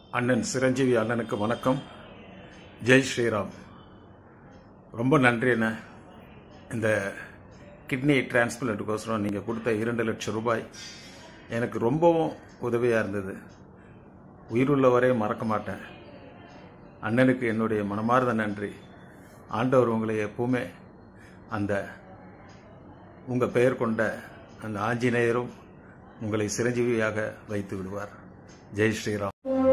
அண்ணன் சிரஞ்சீவி அண்ணனுக்கு வணக்கம் ஜெய் ஸ்ரீராம் ரொம்ப நன்றி அண்ணா இந்த கிட்னி டிரான்ஸ்பிளண்ட்டுக்கோசரம் நீங்கள் கொடுத்த இரண்டு லட்சம் ரூபாய் எனக்கு ரொம்பவும் உதவியாக இருந்தது உயிருள்ள வரை மறக்க மாட்டேன் அண்ணனுக்கு என்னுடைய மனமார்ந்த நன்றி ஆண்டவர் உங்களை எப்பவுமே அந்த உங்கள் பெயர் கொண்ட அந்த ஆஞ்சநேயரும் உங்களை சிரஞ்சீவியாக வைத்து விடுவார் ஜெய் ஸ்ரீராம்